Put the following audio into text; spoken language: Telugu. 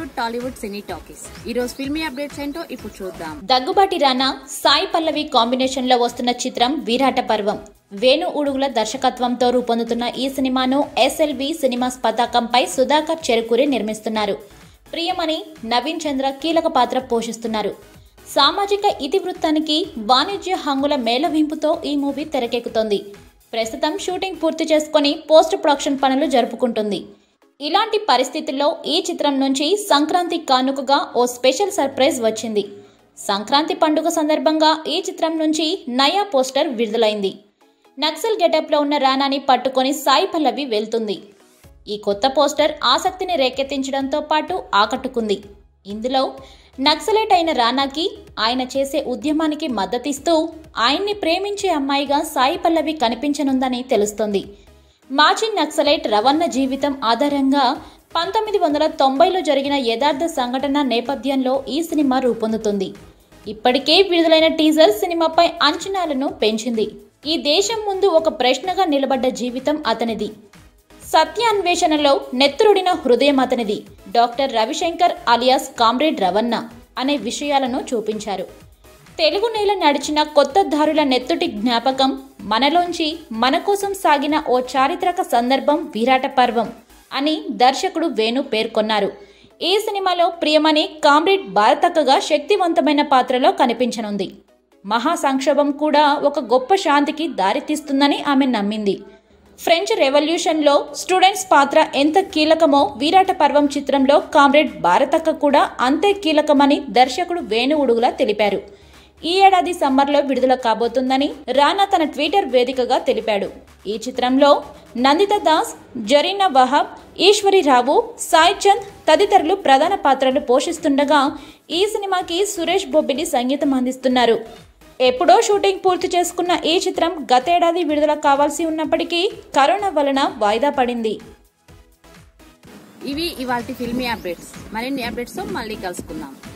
బాలీవుడ్ టాలీవుడ్ సినీ టాకీస్ ఈ రోజు ఫిల్మీ అప్డేట్స్ ఏంటో ఇప్పుడు చూద్దాం దగ్గుబాటి రానా సాయి పల్లవి కాంబినేషన్ లో వస్తున్న చిత్రం విరాట పర్వం వేణు ఉడుగుల దర్శకత్వంతో రూపొందుతున్న ఈ సినిమాను ఎస్ఎల్వి సినిమాస్ పతాకంపై సుధాకర్ చెరుకూరి నిర్మిస్తున్నారు ప్రియమణి నవీన్ చంద్ర కీలక పాత్ర పోషిస్తున్నారు సామాజిక ఇతివృత్తానికి వాణిజ్య హంగుల మేళవింపుతో ఈ మూవీ తెరకెక్కుతోంది ప్రస్తుతం షూటింగ్ పూర్తి చేసుకొని పోస్ట్ ప్రొడక్షన్ పనులు జరుపుకుంటుంది ఇలాంటి పరిస్థితుల్లో ఈ చిత్రం నుంచి సంక్రాంతి కానుకగా ఓ స్పెషల్ సర్ప్రైజ్ వచ్చింది సంక్రాంతి పండుగ సందర్భంగా ఈ చిత్రం నుంచి నయా పోస్టర్ విడుదలైంది నక్సల్ గెటప్లో ఉన్న రానాని పట్టుకొని సాయి పల్లవి వెళ్తుంది ఈ కొత్త పోస్టర్ ఆసక్తిని రేకెత్తించడంతో పాటు ఆకట్టుకుంది ఇందులో నక్సలైట్ అయిన రానాకి ఆయన చేసే ఉద్యమానికి మద్దతిస్తూ ఆయన్ని ప్రేమించే అమ్మాయిగా సాయి పల్లవి కనిపించనుందని తెలుస్తోంది మాజీ నక్సలైట్ రవణ జీవితం ఆధారంగా పంతొమ్మిది వందల తొంభైలో జరిగిన యథార్థ సంఘటన నేపథ్యంలో ఈ సినిమా రూపొందుతుంది ఇప్పటికే విడుదలైన టీజర్ సినిమాపై అంచనాలను పెంచింది ఈ దేశం ముందు ఒక ప్రశ్నగా నిలబడ్డ జీవితం అతనిది సత్య అన్వేషణలో నెత్తురుడిన హృదయం అతనిది డాక్టర్ రవిశంకర్ అలియాస్ కామ్రేడ్ రవణ అనే విషయాలను చూపించారు తెలుగు నేల నడిచిన కొత్త దారుల నెత్తుటి జ్ఞాపకం మనలోంచి మన కోసం సాగిన ఓ చారిత్రక సందర్భం విరాట పర్వం అని దర్శకుడు వేణు పేర్కొన్నారు ఈ సినిమాలో ప్రియమణి కామ్రేడ్ భారతక్కగా శక్తివంతమైన పాత్రలో కనిపించనుంది మహా సంక్షోభం కూడా ఒక గొప్ప శాంతికి దారితీస్తుందని ఆమె నమ్మింది ఫ్రెంచ్ రెవల్యూషన్లో స్టూడెంట్స్ పాత్ర ఎంత కీలకమో విరాట పర్వం చిత్రంలో కామ్రేడ్ భారతక్క కూడా అంతే కీలకమని దర్శకుడు వేణు ఉడుగుల తెలిపారు ఈ ఏడాది సమ్మర్లో విడుదల కాబోతుందని రానా తన ట్విట్టర్ వేదికగా తెలిపాడు ఈ చిత్రంలో నందిత దాస్ జరీనా వహాబ్ ఈశ్వరి రావు సాయి చంద్ తదితరులు ప్రధాన పాత్రలు పోషిస్తుండగా ఈ సినిమాకి సురేష్ బొబ్బిలి సంగీతం అందిస్తున్నారు ఎప్పుడో షూటింగ్ పూర్తి చేసుకున్న ఈ చిత్రం గతేడాది విడుదల కావాల్సి ఉన్నప్పటికీ కరోనా వలన వాయిదా పడింది ఇవి ఇవాల్టి ఫిల్మీ అప్డేట్స్ మరిన్ని అప్డేట్స్ తో మళ్ళీ కలుసుకుందాం